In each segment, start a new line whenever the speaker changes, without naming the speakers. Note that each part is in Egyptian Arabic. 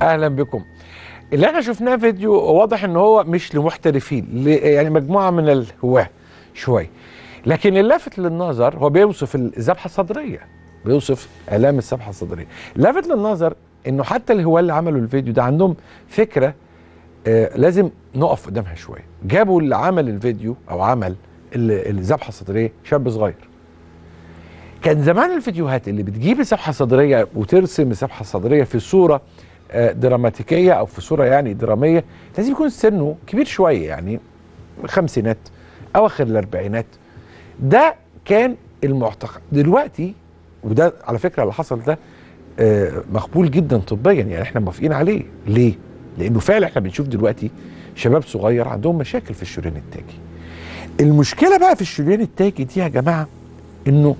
اهلا بكم اللي احنا شفناه فيديو واضح ان هو مش لمحترفين ل- يعني مجموعه من الهواه شويه لكن اللافت للنظر هو بيوصف الذبحه الصدريه بيوصف الام الذبحه الصدريه لافت للنظر انه حتى الهواه اللي عملوا الفيديو ده عندهم فكره آه لازم نقف قدامها شويه جابوا اللي عمل الفيديو او عمل ال- الذبحه الصدريه شاب صغير كان زمان الفيديوهات اللي بتجيب الذبحه الصدريه وترسم الذبحه الصدريه في صوره آه، دراماتيكيه او في صوره يعني دراميه لازم يكون سنه كبير شويه يعني خمسينات اواخر الاربعينات ده كان المعتقد دلوقتي وده على فكره اللي حصل ده آه، مقبول جدا طبيا يعني احنا موافقين عليه ليه؟ لانه فعلا احنا بنشوف دلوقتي شباب صغير عندهم مشاكل في الشريان التاجي المشكله بقى في الشريان التاجي دي يا جماعه انه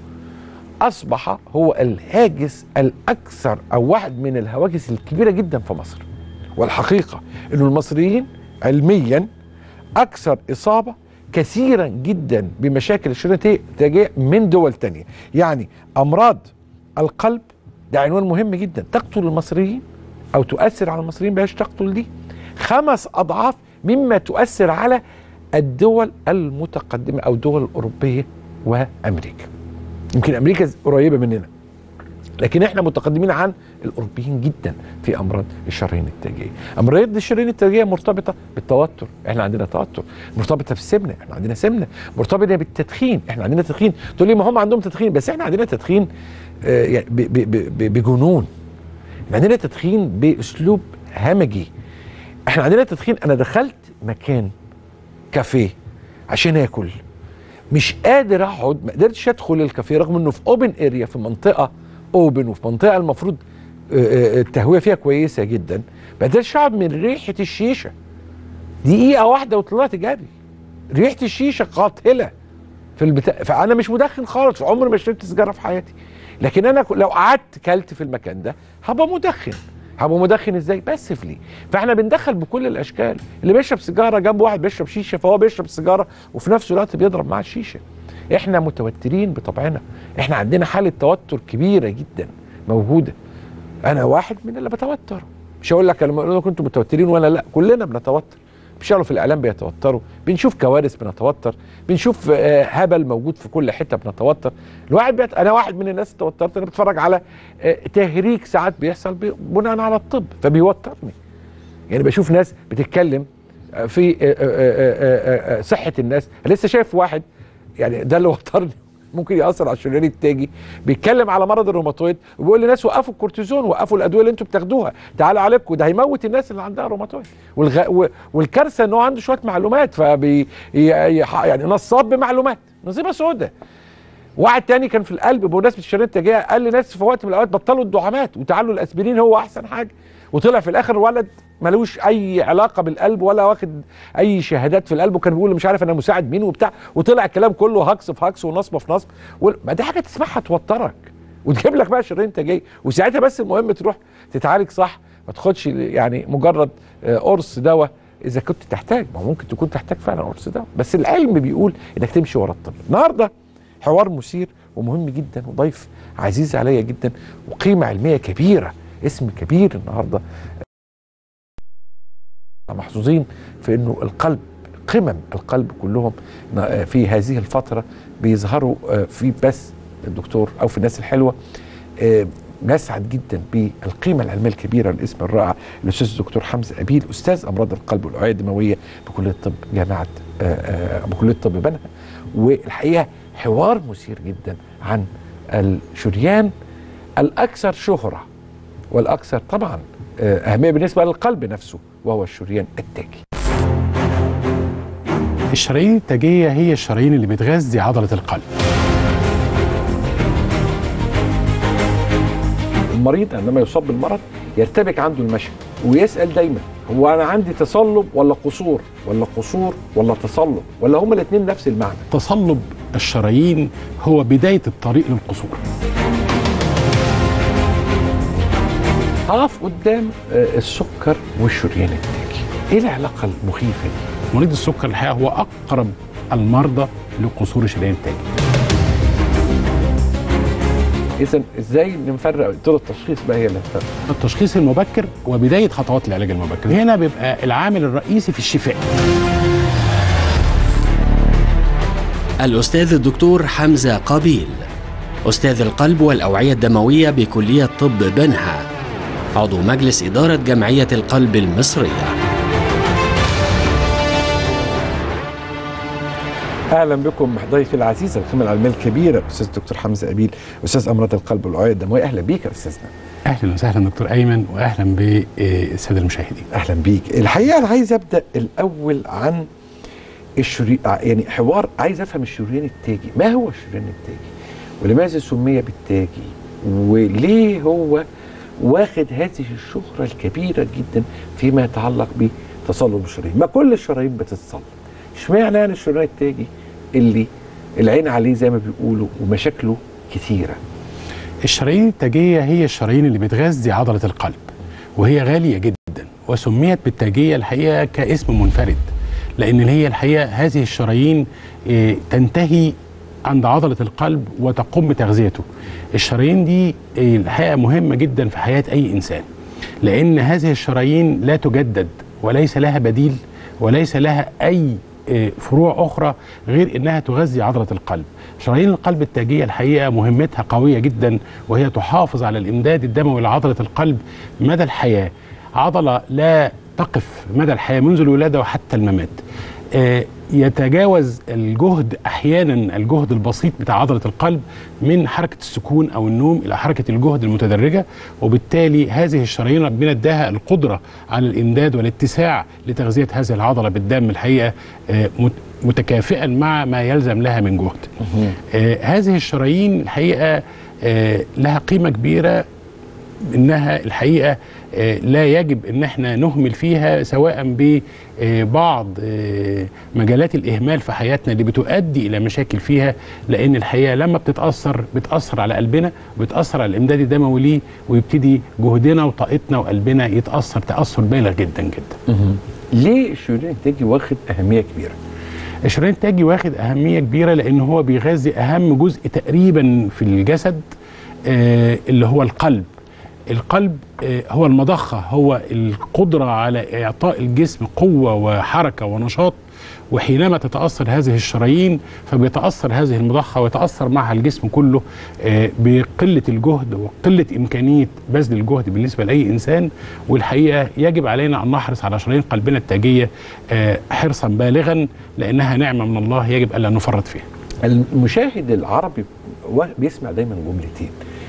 اصبح هو الهاجس الاكثر او واحد من الهواجس الكبيره جدا في مصر والحقيقه انه المصريين علميا اكثر اصابه كثيرا جدا بمشاكل الشريان التاجيه من دول تانية يعني امراض القلب ده عنوان مهم جدا تقتل المصريين او تؤثر على المصريين بلاش تقتل دي خمس اضعاف مما تؤثر على الدول المتقدمه او الدول الاوروبيه وامريكا يمكن امريكا قريبه مننا لكن احنا متقدمين عن الاوروبيين جدا في امراض الشرايين التاجيه امراض الشرايين التاجيه مرتبطه بالتوتر احنا عندنا توتر مرتبطه بالسمنه احنا عندنا سمنه مرتبطه بالتدخين احنا عندنا تدخين تقول لي ما هم عندهم تدخين بس احنا عندنا تدخين آه، يعني ب- ب- ب- ب- بجنون احنا عندنا تدخين باسلوب همجي احنا عندنا تدخين انا دخلت مكان كافيه عشان اكل مش قادر اقعد ما قدرتش ادخل الكافيه رغم انه في اوبن اريا في منطقه اوبن وفي منطقه المفروض آه، آه، التهويه فيها كويسه جدا ما قدرتش اقعد من ريحه الشيشه دقيقه واحده وطلعت جري ريحه الشيشه قاتله في البتاع فانا مش مدخن خالص عمري ما شربت سيجاره في حياتي لكن انا ك- لو قعدت كلت في المكان ده هبقى مدخن هبقى مدخن ازاي بس في ليه فاحنا بندخل بكل الاشكال اللي بيشرب سيجاره جنب واحد بيشرب شيشه فهو بيشرب سيجاره وفي نفس الوقت بيضرب مع الشيشه احنا متوترين بطبعنا احنا عندنا حاله توتر كبيره جدا موجوده انا واحد من اللي بتوتر مش هقول لك لما كنتوا متوترين وانا لا كلنا بنتوتر بيشتغلوا في الاعلام بيتوتروا بنشوف كوارث بنتوتر بنشوف آه، هبل موجود في كل حته بنتوتر الواحد بيت... انا واحد من الناس توترت انا بتفرج على آه، تهريج ساعات بيحصل بي- بناء على الطب فبيوترني يعني بشوف ناس بتتكلم آه، في آه، آه، آه، آه، آه، صحه الناس أنا لسه شايف واحد يعني ده اللي وترني ممكن ياثر على الشريان التاجي بيتكلم على مرض الروماتويد وبيقول للناس وقفوا الكورتيزون وقفوا الادويه اللي انتوا بتاخدوها تعالوا عليكم ده هيموت الناس اللي عندها روماتويد والغ... و... والكارثه ان هو عنده شويه معلومات فبي ي... يح- يعني نصاب بمعلومات نصيبه سودة واحد تاني كان في القلب بمناسبه الشريان التاجيه قال لناس في وقت من الاوقات بطلوا الدعامات وتعالوا الاسبرين هو احسن حاجه وطلع في الاخر ولد ملوش اي علاقه بالقلب ولا واخد اي شهادات في القلب وكان بيقول مش عارف انا مساعد مين وبتاع وطلع الكلام كله هكس في هكس ونصب في نصب وال- ما دي حاجه تسمعها توترك وتجيب لك بقى شريان تاجيه وساعتها بس المهم تروح تتعالج صح ما تاخدش يعني مجرد آه، قرص دواء اذا كنت تحتاج ما هو ممكن تكون تحتاج فعلا قرص دواء بس العلم بيقول انك تمشي ورا الطب النهارده حوار مثير ومهم جدا وضيف عزيز عليا جدا وقيمه علميه كبيره اسم كبير النهارده محظوظين في انه القلب قمم القلب كلهم في هذه الفتره بيظهروا في بس الدكتور او في الناس الحلوه آه، نسعد جدا بالقيمه العلميه الكبيره الاسم الرائع الاستاذ الدكتور حمزه ابيل استاذ امراض القلب والاوعيه الدمويه بكليه الطب جامعه آه، آه، بكليه الطب بنها والحقيقه حوار مثير جدا عن الشريان الاكثر شهره والاكثر طبعا آه، اهميه بالنسبه للقلب نفسه وهو الشريان التاجي
الشرايين التاجية هي الشرايين اللي بتغذي عضلة القلب
المريض عندما يصاب بالمرض يرتبك عنده المشهد ويسال دايما هو انا عندي تصلب ولا قصور ولا قصور ولا تصلب ولا هما الاثنين نفس المعنى
تصلب الشرايين هو بداية الطريق للقصور
هقف قدام آه، السكر والشريان التاجي ايه العلاقه المخيفه دي
مريض السكر الحقيقة هو أقرب المرضى لقصور الشرايين التاجي
اذا ازاي نفرق طرق التشخيص بقى هي اللي هتفرق
التشخيص المبكر وبدايه خطوات العلاج المبكر هنا بيبقى العامل الرئيسي في الشفاء
الأستاذ الدكتور حمزة قابيل أستاذ القلب والأوعية الدموية بكلية طب بنها عضو مجلس إدارة جمعية القلب المصرية
اهلا بكم ضيفي العزيز القيمه العلميه الكبيره الاستاذ الدكتور حمزه ابيل استاذ امراض القلب والاوعيه الدمويه اهلا بيك يا استاذنا
اهلا وسهلا دكتور ايمن واهلا بالساده المشاهدين
اهلا بيك الحقيقه انا عايز ابدا الاول عن الشريان يعني حوار عايز افهم الشريان التاجي ما هو الشريان التاجي ولماذا سمي بالتاجي وليه هو واخد هذه الشهرة الكبيرة جدا فيما يتعلق بتصلب الشرايين ما كل الشرايين بتتصلب اشمعنى يعني الشريان التاجي اللي العين عليه زي ما بيقولوا ومشاكله كثيرة
الشرايين التاجيه هي الشرايين اللي بتغذي عضله القلب وهي غاليه جدا وسميت بالتاجيه الحقيقه كاسم منفرد لان هي الحقيقه هذه الشرايين آه، تنتهي عند عضله القلب وتقوم بتغذيته الشرايين دي آه، الحقيقه مهمه جدا في حياه اي انسان لان هذه الشرايين لا تجدد وليس لها بديل وليس لها اي آه، فروع اخرى غير انها تغذي عضله القلب شرايين القلب التاجيه الحقيقه مهمتها قويه جدا وهي تحافظ على الامداد الدموي لعضله القلب مدى الحياه عضله لا تقف مدى الحياه منذ الولاده وحتى الممات آه، يتجاوز الجهد احيانا الجهد البسيط بتاع عضله القلب من حركه السكون او النوم الى حركه الجهد المتدرجه وبالتالي هذه الشرايين ربنا اداها القدره على الامداد والاتساع لتغذيه هذه العضله بالدم الحقيقه آه، مت- متكافئا مع ما يلزم لها من جهد. آه، هذه الشرايين الحقيقه آه، لها قيمه كبيره انها الحقيقه آه، لا يجب ان احنا نهمل فيها سواء ببعض آه، مجالات الاهمال في حياتنا اللي بتؤدي الى مشاكل فيها لان الحقيقه لما بتتاثر بتاثر على قلبنا وبتاثر على الامداد الدموي ليه ويبتدي جهدنا وطاقتنا وقلبنا يتاثر تاثر بالغ جدا جدا.
ليه الشريان التاجي واخد أهمية كبيرة
الشريان التاجي واخد اهميه كبيره لان هو بيغذي اهم جزء تقريبا في الجسد آه اللي هو القلب القلب آه هو المضخه هو القدره على اعطاء الجسم قوه وحركه ونشاط وحينما تتاثر هذه الشرايين فبيتاثر هذه المضخه ويتاثر معها الجسم كله آه بقله الجهد وقله امكانيه بذل الجهد بالنسبه لاي انسان والحقيقه يجب علينا ان نحرص على شرايين قلبنا التاجيه آه حرصا بالغا لانها نعمه من الله يجب الا نفرط فيها.
المشاهد العربي و- بيسمع دايما جملتين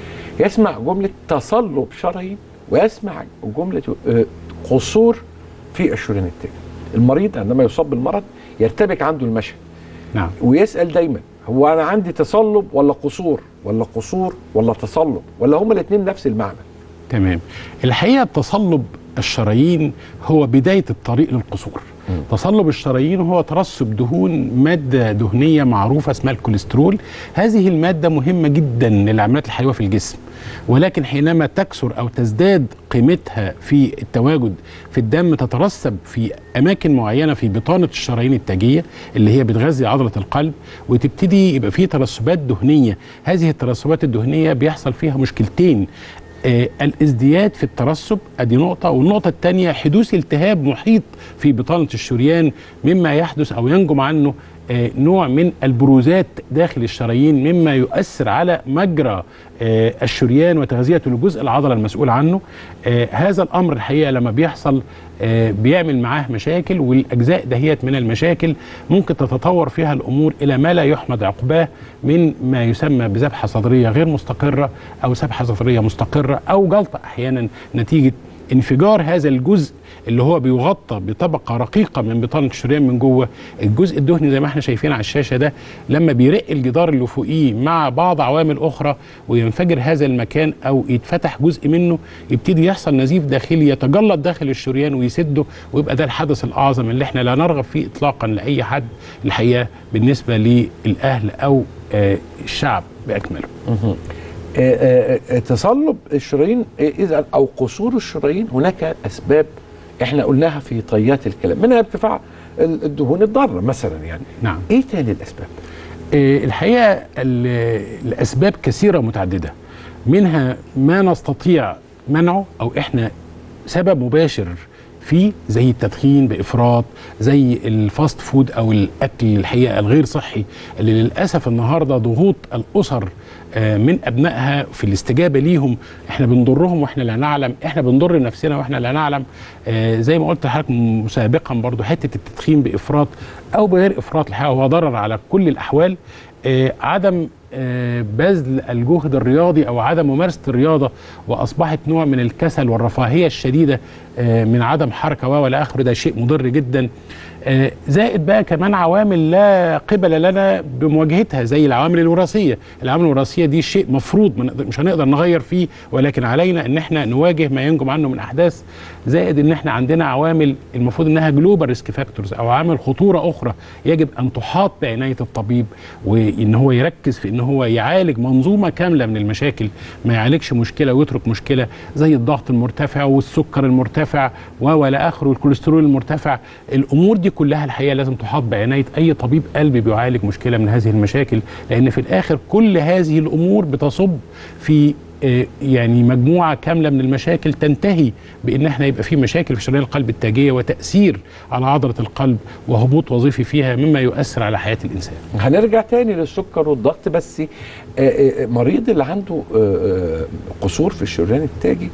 يسمع جملة تصلب شرعي ويسمع جملة آه، قصور في الشريان التاجي المريض عندما يصاب بالمرض يرتبك عنده المشهد
نعم
ويسأل دايما هو أنا عندي تصلب ولا قصور ولا قصور ولا تصلب ولا هما الاثنين نفس المعنى
تمام الحقيقه تصلب الشرايين هو بدايه الطريق للقصور تصلب الشرايين هو ترسب دهون ماده دهنيه معروفه اسمها الكوليسترول هذه الماده مهمه جدا للعمليات الحيويه في الجسم ولكن حينما تكثر او تزداد قيمتها في التواجد في الدم تترسب في اماكن معينه في بطانه الشرايين التاجيه اللي هي بتغذي عضله القلب وتبتدي يبقى فيه ترسبات دهنيه هذه الترسبات الدهنيه بيحصل فيها مشكلتين آه الازدياد في الترسب ادي نقطه والنقطه الثانيه حدوث التهاب محيط في بطانه الشريان مما يحدث او ينجم عنه آه نوع من البروزات داخل الشرايين مما يؤثر على مجرى آه الشريان وتغذيته لجزء العضله المسؤول عنه آه هذا الامر الحقيقه لما بيحصل آه بيعمل معاه مشاكل والاجزاء دهيت من المشاكل ممكن تتطور فيها الامور الى ما لا يحمد عقباه من ما يسمى بذبحه صدريه غير مستقره او ذبحه صدريه مستقره او جلطه احيانا نتيجه انفجار هذا الجزء اللي هو بيغطى بطبقه رقيقه من بطانه الشريان من جوه الجزء الدهني زي ما احنا شايفين على الشاشه ده لما بيرق الجدار اللي فوقيه مع بعض عوامل اخرى وينفجر هذا المكان او يتفتح جزء منه يبتدي يحصل نزيف داخلي يتجلط داخل الشريان ويسده ويبقى ده الحدث الاعظم اللي احنا لا نرغب فيه اطلاقا لاي حد الحقيقه بالنسبه للاهل او آه الشعب باكمله.
آه، آه، تصلب الشرايين آه، اذا او قصور الشرايين هناك اسباب احنا قلناها في طيات الكلام منها ارتفاع ال- الدهون الضاره مثلا يعني
نعم.
ايه تاني الاسباب
آه، الحقيقه ال- الاسباب كثيره متعدده منها ما نستطيع منعه او احنا سبب مباشر فيه زي التدخين بافراط زي الفاست فود او الاكل الحقيقه الغير صحي اللي للاسف النهارده ضغوط الاسر آه، من ابنائها في الاستجابه ليهم احنا بنضرهم واحنا لا نعلم احنا بنضر نفسنا واحنا لا نعلم آه، زي ما قلت لحضرتك مسابقا برضو حته التدخين بافراط او بغير افراط الحقيقه هو ضرر على كل الاحوال آه، عدم آه، بذل الجهد الرياضي او عدم ممارسه الرياضه واصبحت نوع من الكسل والرفاهيه الشديده آه، من عدم حركه و والى اخره ده شيء مضر جدا آه، زائد بقى كمان عوامل لا قبل لنا بمواجهتها زي العوامل الوراثيه، العوامل الوراثيه دي شيء مفروض ما نقدر- مش هنقدر نغير فيه ولكن علينا ان احنا نواجه ما ينجم عنه من احداث زائد ان احنا عندنا عوامل المفروض انها جلوبال ريسك فاكتورز او عوامل خطوره اخرى يجب ان تحاط بعنايه الطبيب وان هو يركز في ان هو يعالج منظومه كامله من المشاكل ما يعالجش مشكله ويترك مشكله زي الضغط المرتفع والسكر المرتفع و والى اخره والكوليسترول المرتفع الامور دي كلها الحقيقه لازم تحاط بعنايه اي طبيب قلب بيعالج مشكله من هذه المشاكل لان في الاخر كل هذه الامور بتصب في آه، يعني مجموعه كامله من المشاكل تنتهي بان احنا يبقى في مشاكل في شرايين القلب التاجيه وتاثير على عضله القلب وهبوط وظيفي فيها مما يؤثر على حياه الانسان.
هنرجع تاني للسكر والضغط بس آه، آه، مريض اللي عنده آه، آه، قصور في الشريان التاجي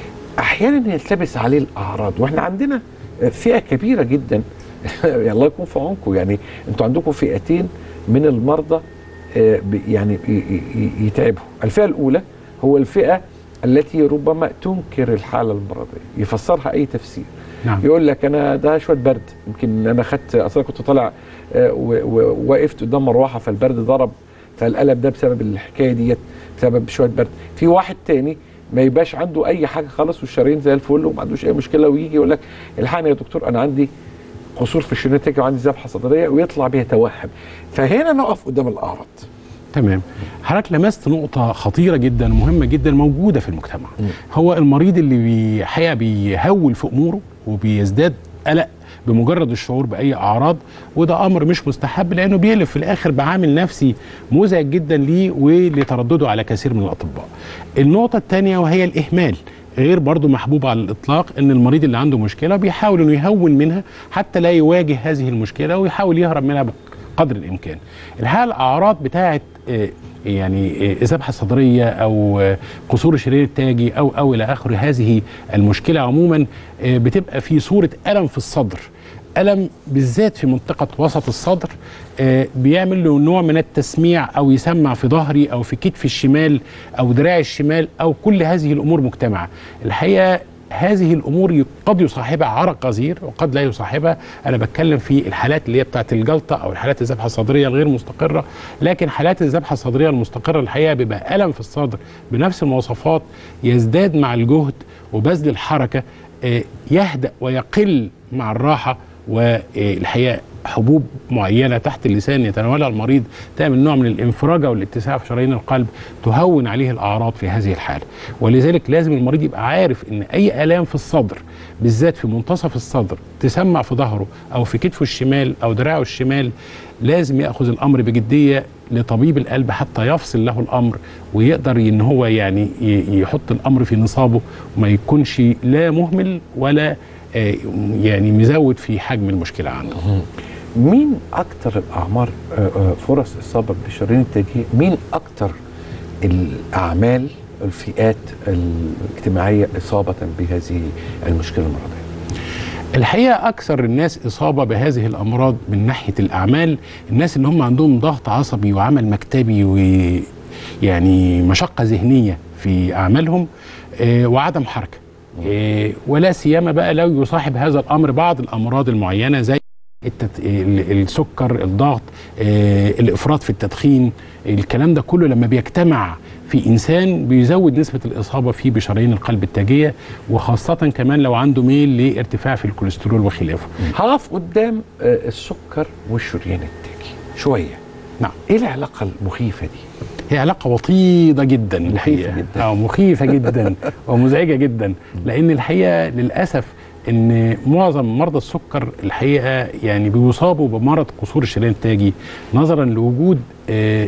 احيانا يلتبس عليه الاعراض واحنا عندنا آه، فئه كبيره جدا الله يكون في عونكم يعني انتوا عندكم فئتين من المرضى آه، ب- يعني ي- ي- يتعبوا الفئه الاولى هو الفئه التي ربما تنكر الحاله المرضيه يفسرها اي تفسير
نعم.
يقول لك انا ده شويه برد يمكن انا خدت اصلا كنت طالع آه، و- و- ووقفت قدام مروحه فالبرد ضرب فالقلب ده بسبب الحكايه ديت بسبب شويه برد في واحد تاني ما يبقاش عنده اي حاجه خالص والشرايين زي الفل وما عندوش اي مشكله ويجي يقول لك الحقني يا دكتور انا عندي قصور في الشريان التاجي وعندي ذبحه صدريه ويطلع بيتوهم فهنا نقف قدام الاعراض
تمام حضرتك لمست نقطة خطيرة جدا مهمة جدا موجودة في المجتمع هو المريض اللي بي- حقيقة بيهول في أموره وبيزداد قلق بمجرد الشعور بأي أعراض وده أمر مش مستحب لأنه بيقلب في الآخر بعامل نفسي مزعج جدا ليه ولتردده على كثير من الأطباء النقطة الثانية وهي الإهمال غير برضو محبوب على الإطلاق أن المريض اللي عنده مشكلة بيحاول أنه يهون منها حتى لا يواجه هذه المشكلة ويحاول يهرب منها قدر الامكان الحقيقه الاعراض بتاعه آه، يعني آه، ذبحه صدريه او آه، قصور الشريان التاجي او او الى اخره هذه المشكله عموما آه، بتبقى في صوره الم في الصدر الم بالذات في منطقه وسط الصدر آه، بيعمل له نوع من التسميع او يسمع في ظهري او في كتفي الشمال او دراعي الشمال او كل هذه الامور مجتمعه الحقيقه هذه الامور قد يصاحبها عرق غزير وقد لا يصاحبها انا بتكلم في الحالات اللي هي بتاعت الجلطه او الحالات الذبحه الصدريه الغير مستقره لكن حالات الذبحه الصدريه المستقره الحقيقه بيبقى الم في الصدر بنفس المواصفات يزداد مع الجهد وبذل الحركه آه، يهدأ ويقل مع الراحه والحقيقه حبوب معينه تحت اللسان يتناولها المريض تعمل نوع من الانفراجه والاتساع في شرايين القلب تهون عليه الاعراض في هذه الحاله ولذلك لازم المريض يبقى عارف ان اي الام في الصدر بالذات في منتصف الصدر تسمع في ظهره او في كتفه الشمال او دراعه الشمال لازم ياخذ الامر بجديه لطبيب القلب حتى يفصل له الامر ويقدر ان هو يعني ي- يحط الامر في نصابه وما يكونش لا مهمل ولا آه، يعني مزود في حجم المشكله عنده
مين اكتر الاعمار آه، آه، فرص اصابه بالشرايين التاجيه مين اكتر الاعمال الفئات الاجتماعيه اصابه بهذه المشكله المرضيه
الحقيقه اكثر الناس اصابه بهذه الامراض من ناحيه الاعمال الناس اللي هم عندهم ضغط عصبي وعمل مكتبي ويعني مشقه ذهنيه في اعمالهم آه، وعدم حركه آه، ولا سيما بقى لو يصاحب هذا الامر بعض الامراض المعينه زي التت... ال- السكر الضغط آه، الافراط في التدخين الكلام ده كله لما بيجتمع في انسان بيزود نسبه الاصابه فيه بشرايين القلب التاجيه وخاصه كمان لو عنده ميل لارتفاع في الكوليسترول وخلافه
هقف قدام آه، السكر والشريان التاجي شويه
نعم
ايه العلاقه المخيفه دي
هي علاقه وطيده جدا الحقيقه
جداً.
اه مخيفه جدا ومزعجه جدا لان الحقيقه للاسف ان معظم مرضى السكر الحقيقه يعني بيصابوا بمرض قصور الشريان التاجي نظرا لوجود آه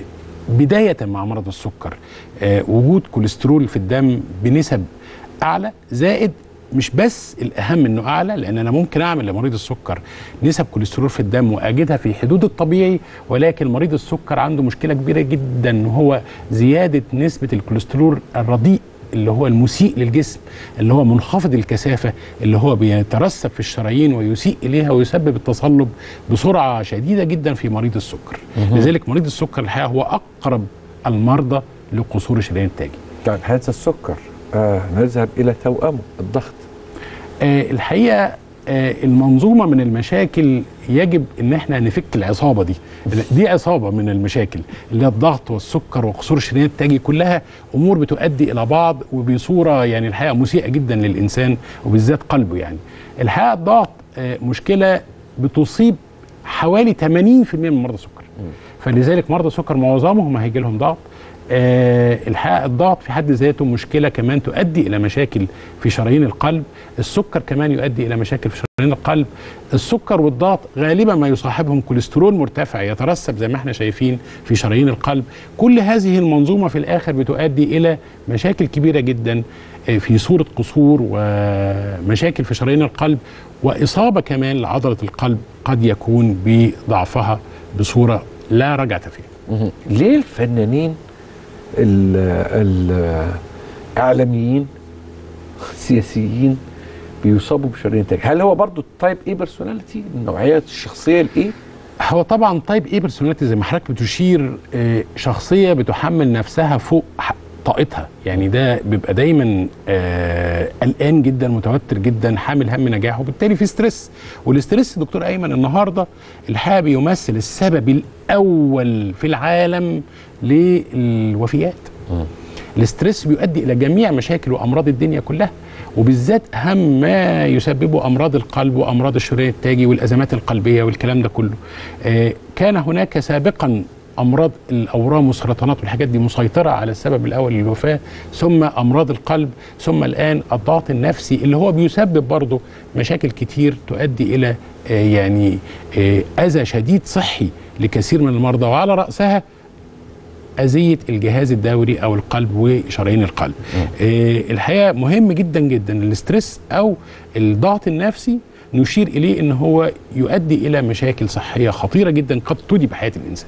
بدايه مع مرض السكر آه، وجود كوليسترول في الدم بنسب اعلى زائد مش بس الاهم انه اعلى لان انا ممكن اعمل لمريض السكر نسب كوليسترول في الدم واجدها في حدود الطبيعي ولكن مريض السكر عنده مشكله كبيره جدا وهو زياده نسبه الكوليسترول الرديء اللي هو المسيء للجسم اللي هو منخفض الكثافه اللي هو بيترسب في الشرايين ويسيء اليها ويسبب التصلب بسرعه شديده جدا في مريض السكر لذلك مريض السكر الحقيقه هو اقرب المرضى لقصور الشريان التاجي
طيب هذا السكر آه نذهب الى توأمه الضغط
آه الحقيقه آه المنظومه من المشاكل يجب ان احنا نفك العصابه دي دي عصابه من المشاكل اللي هي الضغط والسكر وقصور الشريان التاجي كلها امور بتؤدي الى بعض وبصوره يعني الحقيقه مسيئه جدا للانسان وبالذات قلبه يعني الحقيقه الضغط آه مشكله بتصيب حوالي 80% من مرضى السكر فلذلك مرضى السكر معظمهم هيجي لهم ضغط آه الحقيقه الضغط في حد ذاته مشكله كمان تؤدي الى مشاكل في شرايين القلب السكر كمان يؤدي الى مشاكل في شرايين القلب السكر والضغط غالبا ما يصاحبهم كوليسترول مرتفع يترسب زي ما احنا شايفين في شرايين القلب كل هذه المنظومه في الاخر بتؤدي الى مشاكل كبيره جدا آه، في صوره قصور ومشاكل في شرايين القلب واصابه كمان لعضله القلب قد يكون بضعفها بصوره لا رجعه فيها
ليه الفنانين الاعلاميين السياسيين بيصابوا بشرايين تاج هل هو برضو التايب ايه بيرسوناليتي النوعيه الشخصيه الايه
هو طبعا تايب ايه بيرسوناليتي زي ما حضرتك بتشير آه، شخصيه بتحمل نفسها فوق ح- طاقتها يعني ده بيبقى دايما آه، قلقان جدا متوتر جدا حامل هم نجاحه وبالتالي في ستريس والاستريس دكتور ايمن النهارده الحقيقه بيمثل السبب الاول في العالم للوفيات الاسترس بيؤدي الى جميع مشاكل وامراض الدنيا كلها وبالذات اهم ما يسببه امراض القلب وامراض الشريان التاجي والازمات القلبيه والكلام ده كله آه، كان هناك سابقا امراض الاورام والسرطانات والحاجات دي مسيطره على السبب الاول للوفاه ثم امراض القلب ثم الان الضغط النفسي اللي هو بيسبب برضه مشاكل كتير تؤدي الى آه، يعني آه، اذى شديد صحي لكثير من المرضى وعلى راسها اذيه الجهاز الدوري او القلب وشرايين القلب. آه الحقيقه مهم جدا جدا الاسترس او الضغط النفسي نشير اليه ان هو يؤدي الى مشاكل صحيه خطيره جدا قد تودي بحياه الانسان.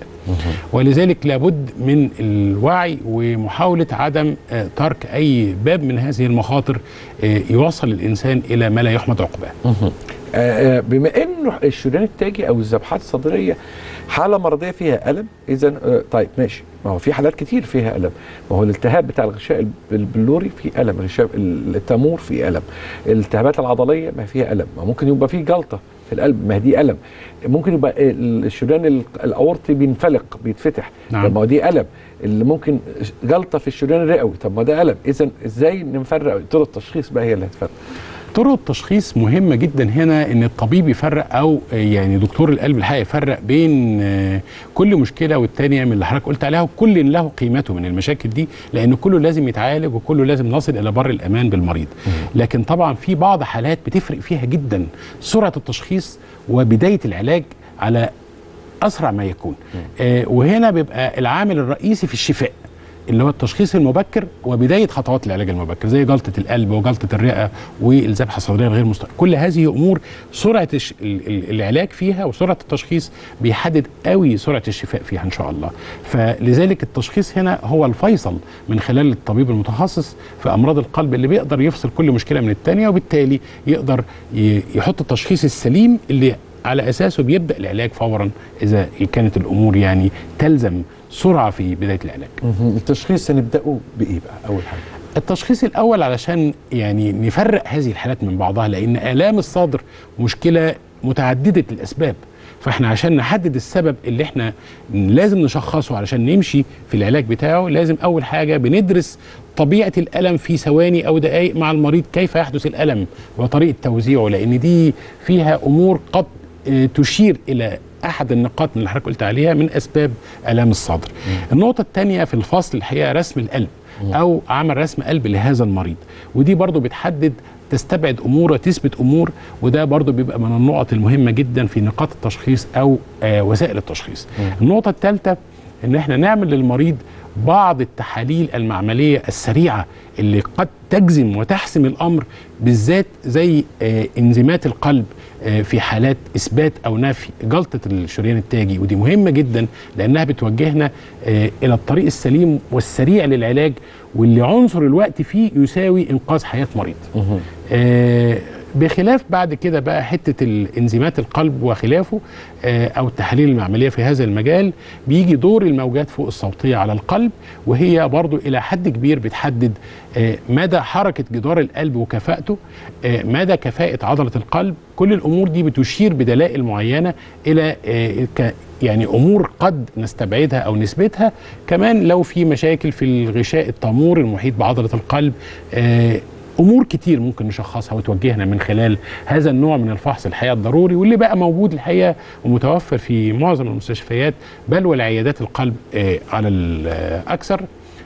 ولذلك لابد من الوعي ومحاوله عدم آه ترك اي باب من هذه المخاطر آه يوصل الانسان الى ما لا يحمد عقباه.
آه، آه، بما انه الشريان التاجي او الذبحات الصدريه حاله مرضيه فيها الم اذا آه، طيب ماشي ما هو في حالات كتير فيها الم ما هو الالتهاب بتاع الغشاء الب- البلوري فيه الم الغشاء التامور فيه الم الالتهابات العضليه ما فيها الم ما ممكن يبقى فيه جلطه في القلب ما هي دي الم ممكن يبقى الشريان ال- الاورطي بينفلق بيتفتح
نعم.
طب ما هو دي الم اللي ممكن جلطه في الشريان الرئوي طب ما ده الم اذا ازاي نفرق طرق التشخيص بقى هي اللي هتفرق
طرق التشخيص مهمة جدا هنا ان الطبيب يفرق او آه، يعني دكتور القلب الحقيقة يفرق بين آه، كل مشكلة والتانية من اللي حضرتك قلت عليها وكل له قيمته من المشاكل دي لان كله لازم يتعالج وكله لازم نصل الى بر الامان بالمريض لكن طبعا في بعض حالات بتفرق فيها جدا سرعة التشخيص وبداية العلاج على اسرع ما يكون آه وهنا بيبقى العامل الرئيسي في الشفاء اللي هو التشخيص المبكر وبدايه خطوات العلاج المبكر زي جلطه القلب وجلطه الرئه والذبحه الصدريه الغير مستقيمه كل هذه امور سرعه الش... ال- ال- العلاج فيها وسرعه التشخيص بيحدد قوي سرعه الشفاء فيها ان شاء الله فلذلك التشخيص هنا هو الفيصل من خلال الطبيب المتخصص في امراض القلب اللي بيقدر يفصل كل مشكله من الثانيه وبالتالي يقدر ي... يحط التشخيص السليم اللي على اساسه بيبدا العلاج فورا اذا كانت الامور يعني تلزم سرعه في بدايه العلاج.
التشخيص هنبداه بايه بقى اول حاجه
التشخيص الاول علشان يعني نفرق هذه الحالات من بعضها لان الام الصدر مشكله متعدده الاسباب فاحنا عشان نحدد السبب اللي احنا لازم نشخصه علشان نمشي في العلاج بتاعه لازم اول حاجه بندرس طبيعه الالم في ثواني او دقائق مع المريض كيف يحدث الالم وطريقه توزيعه لان دي فيها امور قد آه، تشير الى احد النقاط من اللي حضرتك قلت عليها من اسباب الام الصدر. النقطه الثانيه في الفصل الحقيقه رسم القلب او عمل رسم قلب لهذا المريض ودي برضو بتحدد تستبعد امور وتثبت امور وده برضو بيبقى من النقط المهمه جدا في نقاط التشخيص او آه وسائل التشخيص. النقطه الثالثه ان احنا نعمل للمريض بعض التحاليل المعمليه السريعه اللي قد تجزم وتحسم الامر بالذات زي آه، انزيمات القلب آه، في حالات اثبات او نفي جلطه الشريان التاجي ودي مهمه جدا لانها بتوجهنا آه، الى الطريق السليم والسريع للعلاج واللي عنصر الوقت فيه يساوي انقاذ حياه مريض. آه، بخلاف بعد كده بقى حته الانزيمات القلب وخلافه آه، او التحاليل المعمليه في هذا المجال بيجي دور الموجات فوق الصوتيه على القلب وهي برضو الى حد كبير بتحدد آه، مدى حركه جدار القلب وكفاءته آه، مدى كفاءه عضله القلب كل الامور دي بتشير بدلائل معينه الى آه، ك- يعني امور قد نستبعدها او نثبتها كمان لو في مشاكل في الغشاء الطامور المحيط بعضله القلب آه، امور كتير ممكن نشخصها وتوجهنا من خلال هذا النوع من الفحص الحقيقه الضروري واللي بقى موجود الحقيقه ومتوفر في معظم المستشفيات بل والعيادات القلب آه، على الاكثر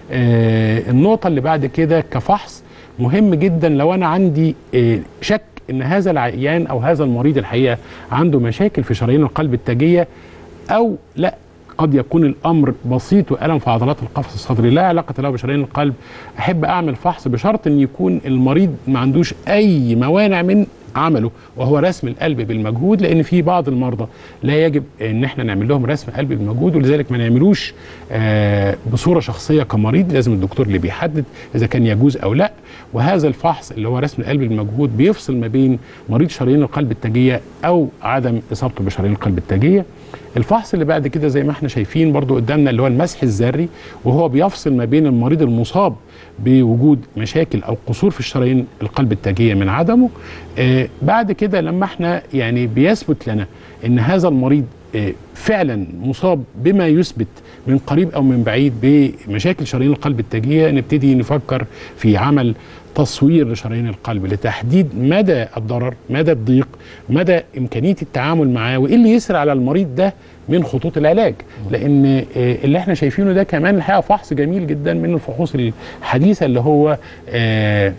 آه، النقطه اللي بعد كده كفحص مهم جدا لو انا عندي آه، شك ان هذا العيان او هذا المريض الحقيقه عنده مشاكل في شرايين القلب التاجيه او لا قد يكون الامر بسيط والم في عضلات القفص الصدري لا علاقه له بشرايين القلب احب اعمل فحص بشرط ان يكون المريض ما عندوش اي موانع من عمله وهو رسم القلب بالمجهود لان في بعض المرضى لا يجب ان احنا نعمل لهم رسم قلب بالمجهود ولذلك ما نعملوش آه بصوره شخصيه كمريض لازم الدكتور اللي بيحدد اذا كان يجوز او لا وهذا الفحص اللي هو رسم القلب بالمجهود بيفصل ما بين مريض شرايين القلب التاجيه او عدم اصابته بشرايين القلب التاجيه الفحص اللي بعد كده زي ما احنا شايفين برضو قدامنا اللي هو المسح الذري وهو بيفصل ما بين المريض المصاب بوجود مشاكل او قصور في الشرايين القلب التاجيه من عدمه آه بعد كده لما احنا يعني بيثبت لنا ان هذا المريض آه فعلا مصاب بما يثبت من قريب او من بعيد بمشاكل شرايين القلب التاجيه نبتدي نفكر في عمل تصوير لشرايين القلب لتحديد مدى الضرر مدى الضيق مدى امكانيه التعامل معاه وايه اللي يسري على المريض ده من خطوط العلاج لان آه، اللي احنا شايفينه ده كمان الحقيقه فحص جميل جدا من الفحوص الحديثه اللي هو آه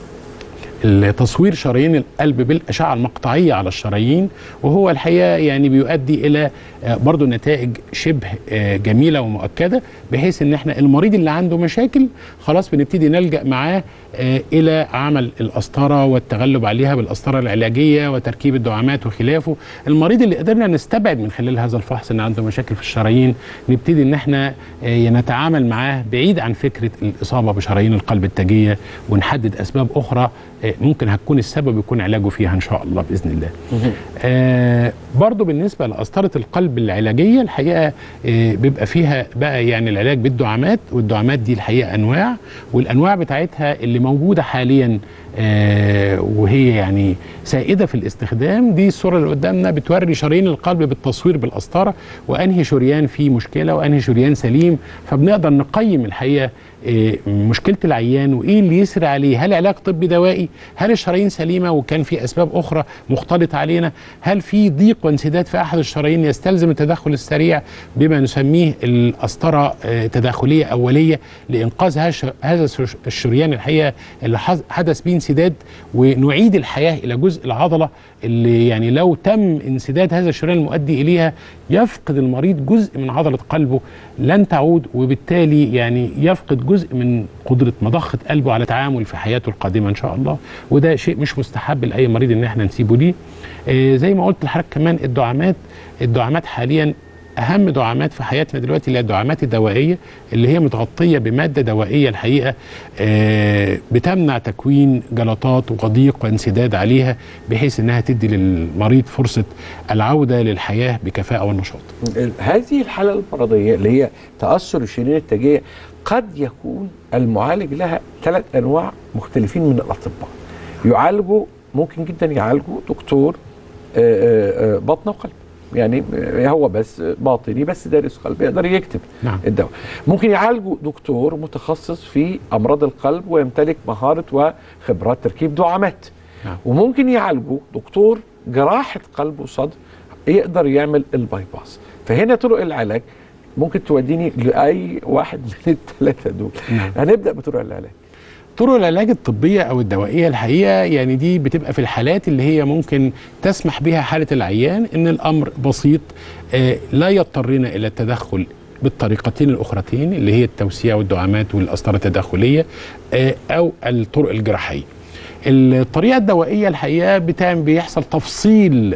تصوير شرايين القلب بالاشعه المقطعيه على الشرايين وهو الحقيقه يعني بيؤدي الى آه، برضو نتائج شبه آه، جميله ومؤكده بحيث ان احنا المريض اللي عنده مشاكل خلاص بنبتدي نلجا معاه آه، الى عمل القسطره والتغلب عليها بالقسطره العلاجيه وتركيب الدعامات وخلافه المريض اللي قدرنا نستبعد من خلال هذا الفحص ان عنده مشاكل في الشرايين نبتدي ان احنا آه، نتعامل معاه بعيد عن فكره الاصابه بشرايين القلب التاجيه ونحدد اسباب اخرى آه، ممكن هتكون السبب يكون علاجه فيها ان شاء الله باذن الله. آه برضو بالنسبه لقسطره القلب العلاجيه الحقيقه آه بيبقى فيها بقى يعني العلاج بالدعامات والدعامات دي الحقيقه انواع والانواع بتاعتها اللي موجوده حاليا آه وهي يعني سائده في الاستخدام دي الصوره اللي قدامنا بتوري شرايين القلب بالتصوير بالقسطره وانهي شريان فيه مشكله وانهي شريان سليم فبنقدر نقيم الحقيقه آه، مشكله العيان وايه اللي يسري عليه هل علاج طبي دوائي هل الشرايين سليمه وكان في اسباب اخرى مختلطه علينا هل في ضيق وانسداد في احد الشرايين يستلزم التدخل السريع بما نسميه القسطره آه، تداخليه اوليه لانقاذ هش- هذا الش- الشريان الحقيقه اللي حز- حدث به انسداد ونعيد الحياه الى جزء العضله اللي يعني لو تم انسداد هذا الشريان المؤدي اليها يفقد المريض جزء من عضله قلبه لن تعود وبالتالي يعني يفقد جزء من قدره مضخه قلبه على التعامل في حياته القادمه ان شاء الله وده شيء مش مستحب لاي مريض ان احنا نسيبه ليه آه زي ما قلت لحضرتك كمان الدعامات الدعامات حاليا اهم دعامات في حياتنا دلوقتي اللي هي الدعامات الدوائيه اللي هي متغطيه بماده دوائيه الحقيقه آه، بتمنع تكوين جلطات وضيق وانسداد عليها بحيث انها تدي للمريض فرصه العوده للحياه بكفاءه ونشاط.
هذه الحالة المرضية اللي هي تأثر الشريان التاجية قد يكون المعالج لها ثلاث أنواع مختلفين من الأطباء يعالجوا ممكن جدا يعالجوا دكتور آه، آه، آه، بطن وقلب يعني آه، هو بس باطني بس دارس قلب يقدر يكتب
نعم.
الدواء ممكن يعالجوا دكتور متخصص في أمراض القلب ويمتلك مهارة وخبرات تركيب دعامات
نعم.
وممكن يعالجوا دكتور جراحة قلب وصدر يقدر يعمل الباي باس فهنا طرق العلاج ممكن توديني لاي واحد من الثلاثه دول
نعم.
هنبدا بطرق العلاج
طرق العلاج الطبيه او الدوائيه الحقيقه يعني دي بتبقى في الحالات اللي هي ممكن تسمح بها حاله العيان ان الامر بسيط آه لا يضطرنا الى التدخل بالطريقتين الاخرتين اللي هي التوسيع والدعامات والقسطره التداخليه آه، او الطرق الجراحيه الطريقه الدوائيه الحقيقه بتعمل بيحصل تفصيل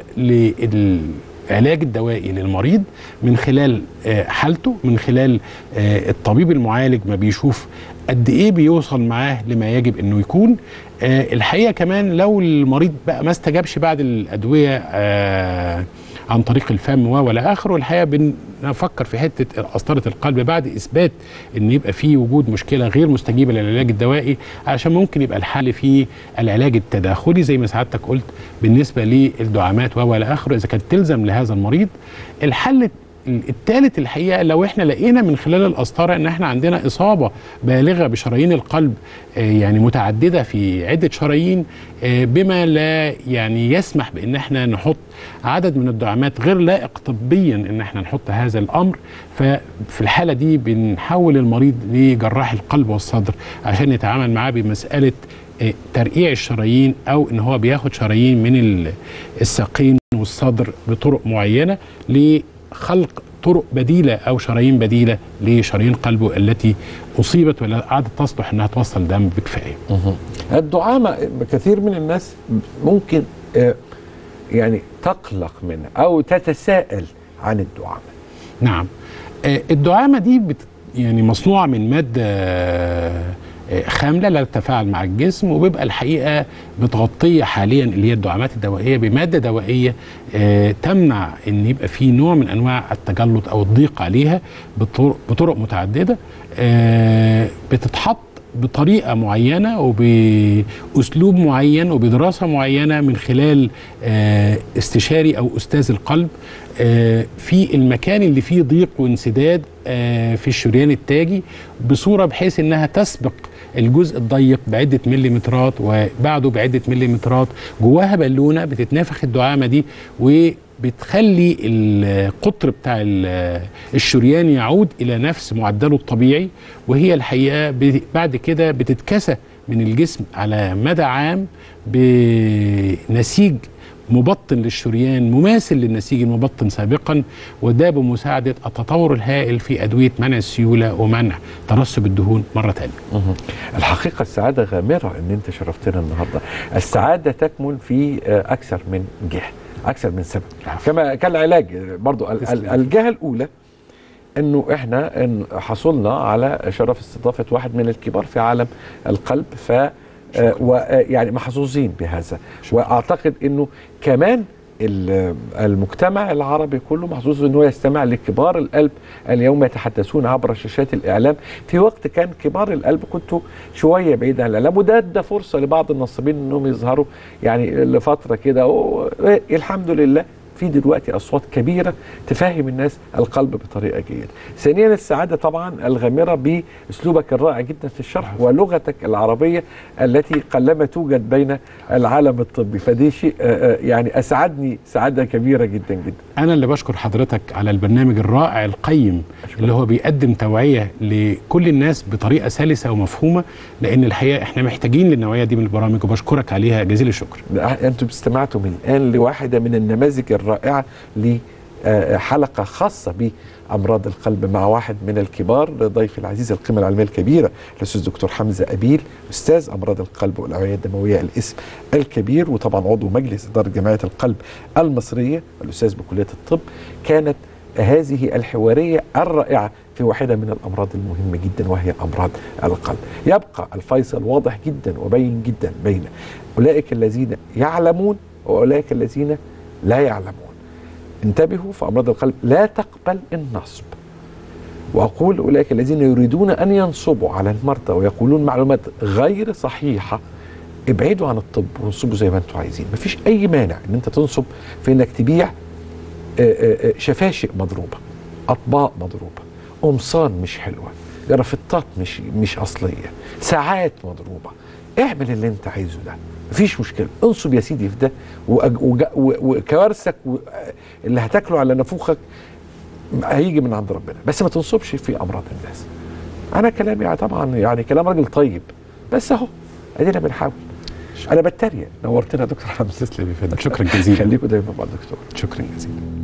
للعلاج الدوائي للمريض من خلال آه، حالته من خلال آه، الطبيب المعالج ما بيشوف قد ايه بيوصل معاه لما يجب انه يكون آه، الحقيقه كمان لو المريض بقى ما استجابش بعد الادويه آه، عن طريق الفم و ولا اخره الحقيقه بنفكر في حته قسطره القلب بعد اثبات ان يبقى في وجود مشكله غير مستجيبه للعلاج الدوائي عشان ممكن يبقى الحل في العلاج التداخلي زي ما سعادتك قلت بالنسبه للدعامات و ولا اخره اذا كانت تلزم لهذا المريض الحل الثالث الحقيقه لو احنا لقينا من خلال القسطره ان احنا عندنا اصابه بالغه بشرايين القلب آه، يعني متعدده في عده شرايين آه، بما لا يعني يسمح بان احنا نحط عدد من الدعامات غير لائق طبيا ان احنا نحط هذا الامر ففي الحاله دي بنحول المريض لجراح القلب والصدر عشان يتعامل معاه بمساله آه، ترقيع الشرايين او ان هو بياخد شرايين من ال- الساقين والصدر بطرق معينه لخلق طرق بديله او شرايين بديله لشرايين قلبه التي اصيبت ولا عادت تصلح انها توصل دم بكفايه.
الدعامة كثير من الناس ممكن آه، يعني تقلق منها أو تتساءل عن الدعامة
نعم آه، الدعامه دي بت يعني مصنوعه من ماده آه، خامله لا تتفاعل مع الجسم وبيبقى الحقيقه متغطيه حاليا اللي هي الدعامات الدوائيه بماده دوائيه آه، تمنع ان يبقى في نوع من انواع التجلط او الضيق عليها بطرق, بطرق متعدده آه، بتتحط بطريقه معينه وباسلوب معين وبدراسه معينه من خلال آه، استشاري او استاذ القلب آه، في المكان اللي فيه ضيق وانسداد آه، في الشريان التاجي بصوره بحيث انها تسبق الجزء الضيق بعده مليمترات وبعده بعده مليمترات جواها بالونه بتتنافخ الدعامه دي وبتخلي القطر بتاع ال- الشريان يعود الى نفس معدله الطبيعي وهي الحقيقه ب- بعد كده بتتكسى من الجسم على مدى عام بنسيج مبطن للشريان مماثل للنسيج المبطن سابقا وده بمساعده التطور الهائل في ادويه منع السيوله ومنع ترسب الدهون مره ثانيه.
الحقيقة السعادة غامرة أن أنت شرفتنا النهاردة السعادة تكمن في آه، أكثر من جهة أكثر من سبب
العفو.
كما كالعلاج برضو ال- ال-
تسلم.
الجهة الأولى أنه إحنا إن حصلنا على شرف استضافة واحد من الكبار في عالم القلب ف آه، و- آه، يعني محظوظين بهذا واعتقد انه كمان ال- المجتمع العربي كله محظوظ انه يستمع لكبار القلب اليوم يتحدثون عبر شاشات الاعلام في وقت كان كبار القلب كنتوا شويه بعيد عن الاعلام وده ادى فرصه لبعض النصابين انهم يظهروا يعني لفتره كده و- الحمد لله في دلوقتي اصوات كبيره تفهم الناس القلب بطريقه جيده. ثانيا السعاده طبعا الغامره باسلوبك الرائع جدا في الشرح ولغتك العربيه التي قلما توجد بين العالم الطبي فدي شيء آه، آه، يعني اسعدني سعاده كبيره جدا جدا.
انا اللي بشكر حضرتك على البرنامج الرائع القيم اللي هو بيقدم توعيه لكل الناس بطريقه سلسه ومفهومه لان الحقيقه احنا محتاجين للنوعيه دي من البرامج وبشكرك عليها جزيل الشكر.
انتم استمعتم الان لواحده من النماذج الرائعه لحلقه خاصه بامراض القلب مع واحد من الكبار ضيفي العزيز القيمه العلميه الكبيره الاستاذ دكتور حمزه ابيل استاذ امراض القلب والاوعيه الدمويه الاسم الكبير وطبعا عضو مجلس اداره جمعيه القلب المصريه الاستاذ بكليه الطب كانت هذه الحواريه الرائعه في واحده من الامراض المهمه جدا وهي امراض القلب. يبقى الفيصل واضح جدا وبين جدا بين اولئك الذين يعلمون واولئك الذين لا يعلمون. انتبهوا في امراض القلب لا تقبل النصب. واقول اولئك الذين يريدون ان ينصبوا على المرضى ويقولون معلومات غير صحيحه ابعدوا عن الطب وانصبوا زي ما انتم عايزين، مفيش اي مانع ان انت تنصب في انك تبيع آه، آه، آه، شفاشق مضروبه اطباق مضروبه قمصان مش حلوه جرافطات مش مش اصليه ساعات مضروبه اعمل اللي انت عايزه ده مفيش مشكله انصب يا سيدي في ده وأج- وج- و- وكوارثك و- اللي هتاكله على نافوخك هيجي من عند ربنا بس ما تنصبش في امراض الناس انا كلامي طبعا يعني كلام راجل طيب بس اهو ادينا بنحاول انا بتريق نورتنا يا دكتور حمزه
تسلم يا فندم شكرا جزيلا
خليكم دايما مع الدكتور
شكرا جزيلا